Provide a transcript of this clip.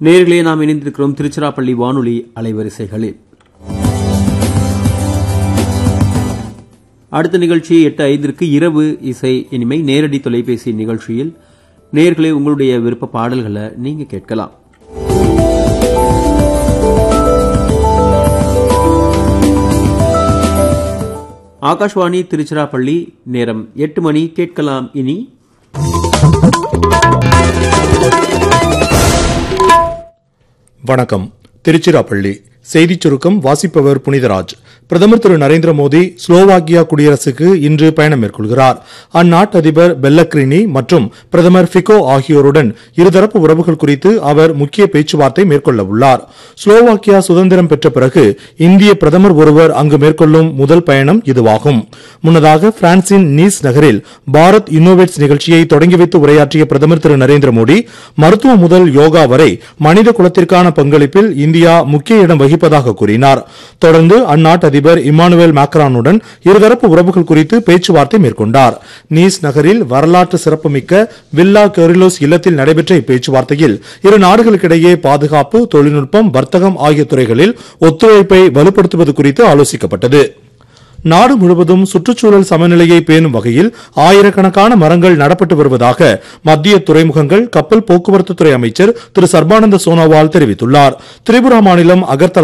நேர்களே நாம் இணைந்திருக்கிறோம் திருச்சிராப்பள்ளி வானொலி அலைவரிசைகளில் அடுத்த நிகழ்ச்சி எட்டு ஐந்திற்கு இரவு இசை இனிமை நேரடி தொலைபேசி நிகழ்ச்சியில் நேர்களே உங்களுடைய விருப்ப பாடல்களை நீங்க கேட்கலாம் ஆகாஷ்வாணி திருச்சிராப்பள்ளி நேரம் எட்டு மணி கேட்கலாம் இனி வணக்கம் திருச்சிராப்பள்ளி செய்திச் சுருக்கம் வாசிப்பவர் புனிதராஜ் பிரதமர் திரு நரேந்திர மோடி ஸ்லோவாக்கியா குடியரசுக்கு இன்று பயணம் மேற்கொள்கிறார் அந்நாட்டு அதிபர் பெல்லக்ரினி மற்றும் பிரதமர் ஃபிகோ ஆகியோருடன் இருதரப்பு உறவுகள் குறித்து அவர் முக்கிய பேச்சுவார்த்தை மேற்கொள்ள உள்ளார் ஸ்லோவாக்கியா சுதந்திரம் பெற்ற பிறகு இந்திய பிரதமர் ஒருவர் அங்கு மேற்கொள்ளும் முதல் பயணம் இதுவாகும் முன்னதாக பிரான்சின் நீஸ் நகரில் பாரத் இன்னோவேட்ஸ் நிகழ்ச்சியை தொடங்கி வைத்து உரையாற்றிய பிரதமர் திரு நரேந்திர மோடி மருத்துவம் முதல் யோகா வரை மனித குலத்திற்கான பங்களிப்பில் இந்தியா முக்கிய இடம் வகிப்பதாக கூறினார் தொடர்ந்து அந்நாட்டு அதிபர் இமானுவேல் மேக்ரானுடன் இருதரப்பு உறவுகள் குறித்து பேச்சுவார்த்தை மேற்கொண்டார் நீஸ் நகரில் வரலாற்று சிறப்புமிக்க வில்லா கெரிலோஸ் இல்லத்தில் நடைபெற்ற இப்பேச்சுவார்த்தையில் இரு நாடுகளுக்கிடையே பாதுகாப்பு தொழில்நுட்பம் வர்த்தகம் ஆகிய துறைகளில் ஒத்துழைப்பை வலுப்படுத்துவது குறித்து ஆலோசிக்கப்பட்டது நாடு முழுவதும் சுற்றுச்சூழல் சமநிலையை பேணும் வகையில் ஆயிரக்கணக்கான மரங்கள் நடப்பட்டு வருவதாக மத்திய துறைமுகங்கள் கப்பல் போக்குவரத்து துறை அமைச்சர் திரு சர்பானந்த சோனோவால் தெரிவித்துள்ளார் திரிபுரா மாநிலம் அகர்த்தலா